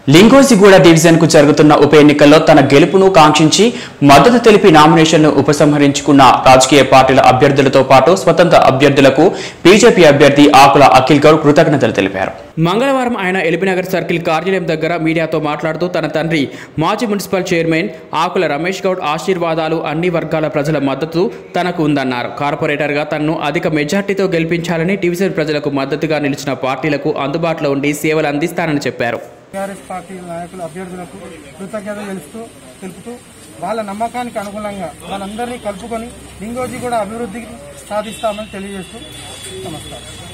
Lingojiguda division కు జరుగుతున్న ఉప ఎన్నికల్లో తన గెలుపును కాంక్షించి మద్దతు తెలిపి నామినేషన్ను ఉపసంహరించుకున్న రాజకీయ పార్టీల అభ్యర్థులతో పాటు స్వతంత్ర అభ్యర్థులకు బీజేపీ అభ్యర్థి ఆకుల అఖిల్ గౌడ్ కృతజ్ఞతలు తెలిపారు మంగళవారం ఆయన ఎల్బీనగర్ సర్కిల్ కార్యాలయం దగ్గర మీడియాతో మాట్లాడుతూ తన తండ్రి మాజీ మున్సిపల్ చైర్మన్ ఆకుల రమేష్ గౌడ్ ఆశీర్వాదాలు అన్ని వర్గాల ప్రజల మద్దతు తనకు ఉందన్నారు కార్పొరేటర్గా తనను అధిక మెజార్టీతో గెలిపించాలని డివిజన్ ప్రజలకు మద్దతుగా నిలిచిన పార్టీలకు అందుబాటులో ఉండి సేవలు అందిస్తానని చెప్పారు టీఆర్ఎస్ పార్టీ నాయకుల అభ్యర్థులకు కృతజ్ఞతలు తెలుస్తూ తెలుపుతూ వాళ్ళ నమ్మకానికి అనుగుణంగా వాళ్ళందరినీ కలుపుకొని లింగోజీ కూడా అభివృద్ధికి సాధిస్తామని తెలియజేస్తూ నమస్కారం